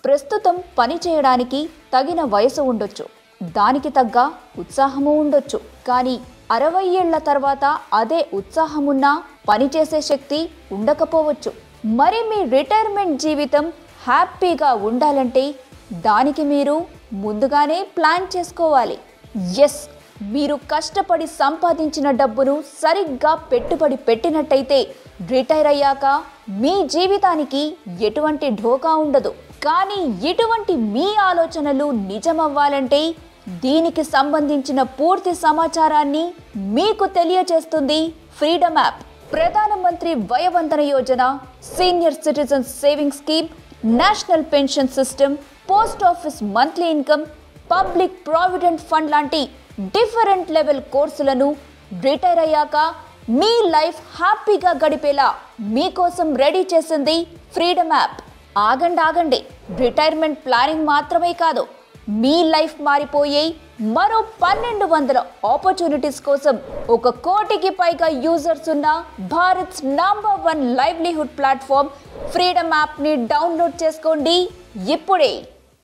ప్రస్తుతం పని చేయడానికి తగిన వయసు ఉండొచ్చు దానికి తగ్గ ఉత్సాహము ఉండొచ్చు కానీ అరవై ఏళ్ల తర్వాత అదే ఉత్సాహమున్నా పనిచేసే శక్తి ఉండకపోవచ్చు మరి మీ రిటైర్మెంట్ జీవితం హ్యాపీగా ఉండాలంటే దానికి మీరు ముందుగానే ప్లాన్ చేసుకోవాలి ఎస్ మీరు కష్టపడి సంపాదించిన డబ్బును సరిగ్గా పెట్టుబడి పెట్టినట్టయితే రిటైర్ అయ్యాక మీ జీవితానికి ఎటువంటి ఢోకా ఉండదు కానీ ఇటువంటి మీ ఆలోచనలు నిజమవ్వాలంటే దీనికి సంబంధించిన పూర్తి సమాచారాన్ని మీకు తెలియచేస్తుంది freedom app Pradhan Mantri Vaya Vandana Yojana senior citizen saving scheme national pension system post office monthly income public provident fund లాంటి డిఫరెంట్ లెవెల్ కోర్సులను రిటైర్ అయ్యాక మీ లైఫ్ హ్యాపీగా గడిపేలా మీకోసం రెడీ చేసింది ఫ్రీడమ్ యాప్ ఆగండి ఆగండి రిటైర్మెంట్ ప్లానింగ్ మాత్రమే కాదు మీ లైఫ్ మారిపోయే మరో పన్నెండు వందల ఆపర్చునిటీస్ కోసం ఒక కోటికి పైగా యూజర్స్ ఉన్న Bharat's number one livelihood platform freedom యాప్ని డౌన్లోడ్ చేసుకోండి ఇప్పుడే